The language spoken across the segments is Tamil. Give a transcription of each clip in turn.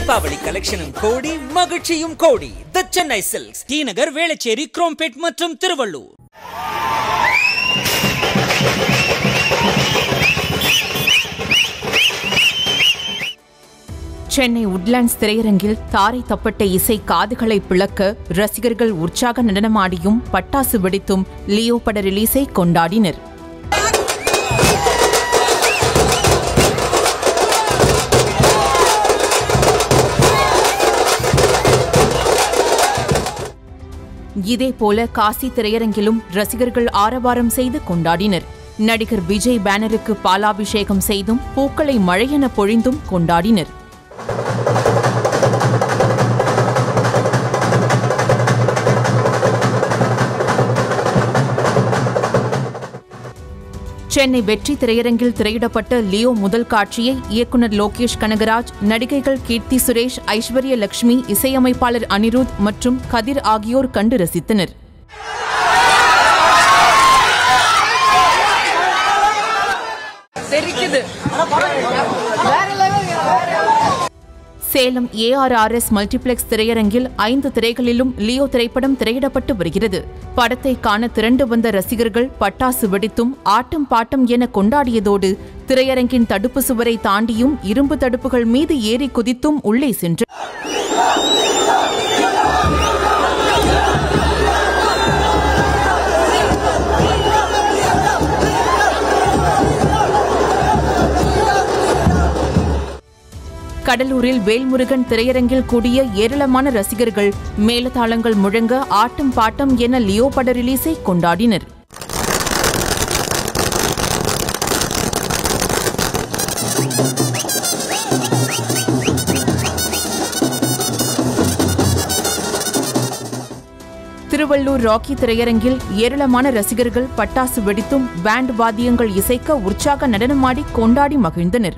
தீபாவளி கலெக்ஷனும் கோடி மகிழ்ச்சியும் கோடி the Chennai Silks T Nagar Velachery Chromepet மற்றும் திருவள்ளூர் சென்னை உட்லாண்ட்ஸ் திரையரங்கில் தாரை தப்பட்ட இசை காதுகளை பிளக்க ரசிகர்கள் உற்சாக நடனமாடியும் பட்டாசு வெடித்தும் லியோ பட ரிலீஸை கொண்டாடினர் இதேபோல காசி திரையரங்கிலும் ரசிகர்கள் ஆரவாரம் செய்து கொண்டாடினர் நடிகர் விஜய் பேனருக்கு பாலாபிஷேகம் செய்தும் பூக்களை மழையென பொழிந்தும் கொண்டாடினர் சென்னை வெற்றி திரையரங்கில் திரையிடப்பட்ட லியோ முதல் காட்சியை இயக்குனர் லோகேஷ் கனகராஜ் நடிகைகள் கீர்த்தி சுரேஷ் ஐஸ்வர்ய லட்சுமி இசையமைப்பாளர் அனிருத் மற்றும் கதிர் ஆகியோர் கண்டு ரசித்தனர் சேலம் ஏஆர்ஆர்எஸ் மல்டிபிளெக்ஸ் திரையரங்கில் ஐந்து திரைகளிலும் லியோ திரைப்படம் திரையிடப்பட்டு வருகிறது படத்தை காண திரண்டு வந்த ரசிகர்கள் பட்டாசு வெடித்தும் ஆட்டம் பாட்டம் என கொண்டாடியதோடு திரையரங்கின் தடுப்பு சுவரை தாண்டியும் இரும்பு தடுப்புகள் மீது ஏறி குதித்தும் உள்ளே சென்று கடலூரில் வேல்முருகன் திரையரங்கில் கூடிய ஏராளமான ரசிகர்கள் மேலதாளங்கள் முழங்க ஆட்டம் பாட்டம் என லியோ பட ரிலீஸை கொண்டாடினர் திருவள்ளூர் ராக்கி திரையரங்கில் ஏராளமான ரசிகர்கள் பட்டாசு வெடித்தும் பேண்ட் வாத்தியங்கள் இசைக்க உற்சாக நடனமாடி கொண்டாடி மகிழ்ந்தனர்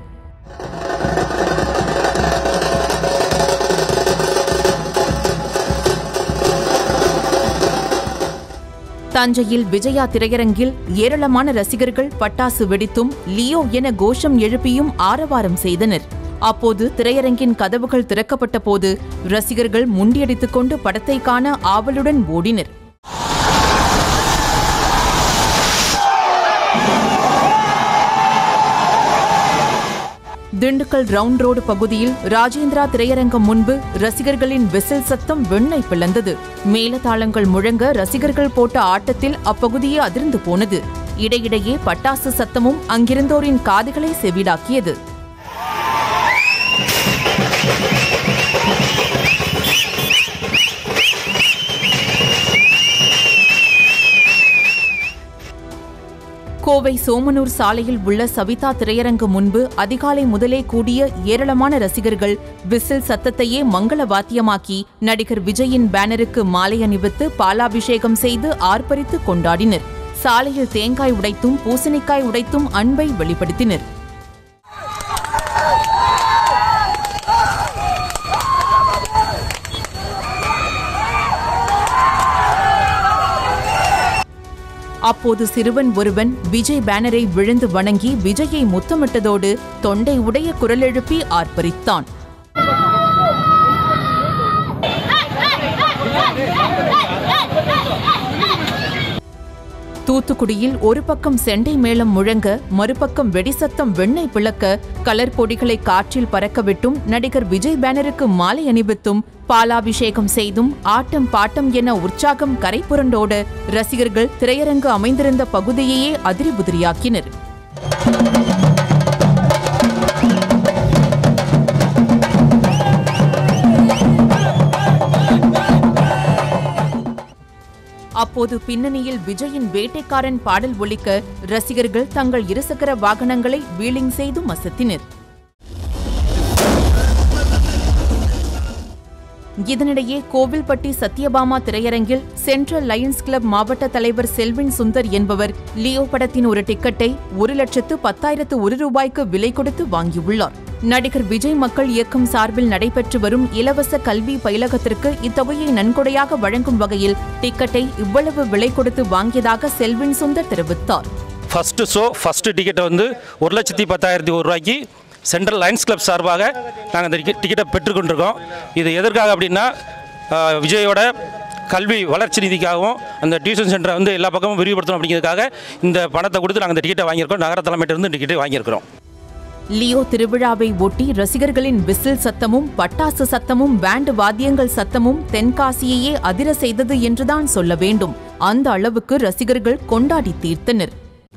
தஞ்சையில் விஜயா திரையரங்கில் ஏராளமான ரசிகர்கள் பட்டாசு வெடித்தும் லியோ என கோஷம் எழுப்பியும் ஆரவாரம் செய்தனர் அப்போது திரையரங்கின் கதவுகள் திறக்கப்பட்ட போது ரசிகர்கள் முண்டியடித்துக் கொண்டு படத்தை காண ஆவலுடன் ஓடினர் திண்டுக்கல் ரவுண்ட் ரோடு பகுதியில் ராஜேந்திரா திரையரங்கம் முன்பு ரசிகர்களின் விசில் சத்தம் வெண்ணெய் பிளந்தது மேலதாளங்கள் முழங்க ரசிகர்கள் போட்ட ஆட்டத்தில் அப்பகுதியே அதிர்ந்து போனது இடையிடையே பட்டாசு சத்தமும் அங்கிருந்தோரின் காதுகளை செவிடாக்கியது கோவை சோமனூர் சாலையில் உள்ள சவிதா திரையரங்கு முன்பு அதிகாலை முதலே கூடிய ஏராளமான ரசிகர்கள் விசில் சத்தத்தையே மங்கள வாத்தியமாக்கி நடிகர் விஜயின் பேனருக்கு மாலை அணிவித்து பாலாபிஷேகம் செய்து ஆர்ப்பரித்து கொண்டாடினர் சாலையில் தேங்காய் உடைத்தும் பூசணிக்காய் உடைத்தும் அன்பை வெளிப்படுத்தினர் அப்போது சிறுவன் ஒருவன் விஜய் பேனரை விழுந்து வணங்கி விஜயை முத்தமிட்டதோடு தொண்டை உடைய குரல் எழுப்பி ஆர்ப்பரித்தான் தூத்துக்குடியில் ஒரு பக்கம் செண்டை மேளம் முழங்க மறுபக்கம் வெடிசத்தம் வெண்ணெய் பிளக்க கலர் பொடிகளை காற்றில் பறக்கவிட்டும் நடிகர் விஜய் பேனருக்கு மாலை அணிவித்தும் பாலாபிஷேகம் செய்தும் ஆட்டம் பாட்டம் என உற்சாகம் கரைபுரண்டோட ரசிகர்கள் திரையரங்கு அமைந்திருந்த பகுதியையே அதிரிபுதிரியாக்கினர் அப்போது பின்னணியில் விஜயின் வேட்டைக்காரன் பாடல் ஒலிக்க ரசிகர்கள் தங்கள் இருசக்கர வாகனங்களை வீலிங் செய்து அசத்தினர் இதனிடையே கோவில்பட்டி சத்யபாமா திரையரங்கில் சென்ட்ரல் லயன்ஸ் கிளப் மாவட்ட தலைவர் செல்வின் சுந்தர் என்பவர் லியோ படத்தின் ஒரு டிக்கெட்டை ஒரு லட்சத்து பத்தாயிரத்து ஒரு ரூபாய்க்கு விலை கொடுத்து வாங்கியுள்ளார் நடிகர் விஜய் மக்கள் இயக்கம் சார்பில் நடைபெற்று வரும் இலவச கல்வி பயிலகத்திற்கு இத்தொகையை நன்கொடையாக வழங்கும் வகையில் டிக்கெட்டை இவ்வளவு விலை கொடுத்து வாங்கியதாக செல்வின் சுந்தர் தெரிவித்தார் ஃபஸ்ட்டு ஷோ ஃபஸ்ட்டு டிக்கெட்டை வந்து ஒரு லட்சத்தி பத்தாயிரத்தி ஒரு ரூபாய்க்கு சென்ட்ரல் லயன்ஸ் கிளப் சார்பாக நாங்கள் அந்த டிக்கெட் டிக்கெட்டை பெற்றுக்கொண்டிருக்கோம் இது எதற்காக அப்படின்னா ஆஹ், விஜயோட கல்வி வளர்ச்சி நிதிக்காகவும் அந்த டியூஷன் சென்டரை வந்து எல்லா பக்கமும் விரிவுபடுத்தணும் அப்படிங்கிறதுக்காக இந்த பணத்தை கொடுத்து நாங்கள் இந்த டிக்கெட்டை வாங்கியிருக்கோம் நகர தலைமையிட்ட இருந்து டிக்கெட்டை வாங்கியிருக்கிறோம் லியோ திருவிழாவை ஒட்டி ரசிகர்களின் விசில் சத்தமும் பட்டாசு சத்தமும் பேண்ட் வாத்தியங்கள் சத்தமும் தென்காசியையே அதிர செய்தது என்றுதான் சொல்ல வேண்டும் அந்த அளவுக்கு ரசிகர்கள் கொண்டாடி தீர்த்தனர்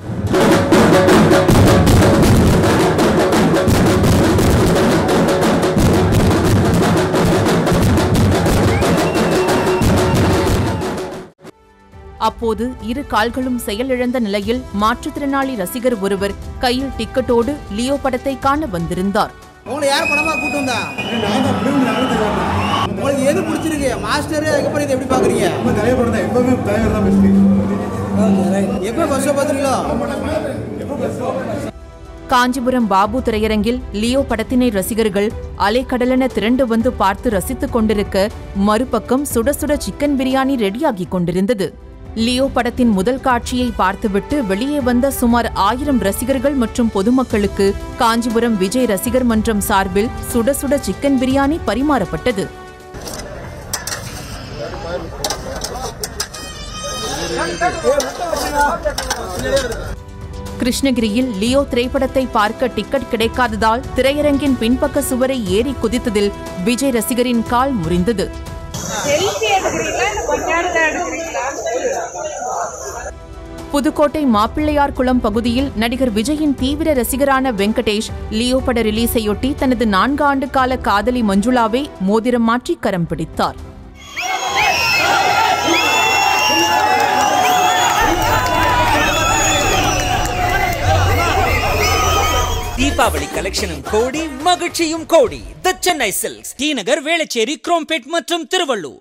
அப்போது இரு கால்களும் செயலிழந்த நிலையில் மாற்றுத்திறனாளி ரசிகர் ஒருவர் கையில் டிக்கெட்டோடு லியோ படத்தை காண வந்திருந்தார் உங்களை யார் படமா கூட்டு வந்தா உங்களுக்கு எது பிடிச்சிருக்கு மாஸ்டர் அதுக்கப்புறம் இதை எப்படி பாக்குறீங்க தலைவர் தான் எப்பவுமே தலைவர் தான் பெஸ்ட் எப்போ பஸ்ஸை பார்த்துருக்கீங்களோ காஞ்சிபுரம் பாபு திரையரங்கில் லியோ படத்தினை ரசிகர்கள் அலைக்கடலென திரண்டு வந்து பார்த்து ரசித்துக் கொண்டிருக்க மறுபக்கம் சுட சுட சிக்கன் பிரியாணி ரெடியாகிக் கொண்டிருந்தது லியோ படத்தின் முதல் காட்சியை பார்த்துவிட்டு வெளியே வந்த சுமார் ஆயிரம் ரசிகர்கள் மற்றும் பொதுமக்களுக்கு காஞ்சிபுரம் விஜய் ரசிகர் மன்றம் சார்பில் சுட சுட சிக்கன் பிரியாணி பரிமாறப்பட்டது கிருஷ்ணகிரியில் லியோ திரைப்படத்தை பார்க்க டிக்கெட் கிடைக்காததால் திரையரங்கின் பின்பக்க சுவரை ஏறி குதித்ததில் விஜய் ரசிகரின் கால் முறிந்தது செல்ஃபி எடுக்கிறீங்களா இல்லை கொஞ்ச நேரத்தில் எடுக்கிறீங்களா புதுக்கோட்டை மாப்பிள்ளையார் குளம் பகுதியில் நடிகர் விஜயின் தீவிர ரசிகரான வெங்கடேஷ் லியோ பட ரிலீஸையொட்டி தனது நான்கு ஆண்டு கால காதலி மஞ்சுளாவை மோதிரம் மாற்றி கரம் பிடித்தார் தீபாவளி கலெக்ஷனும் கோடி மகிழ்ச்சியும் கோடி the Chennai Silks T Nagar Velachery Chromepet மற்றும் திருவள்ளூர்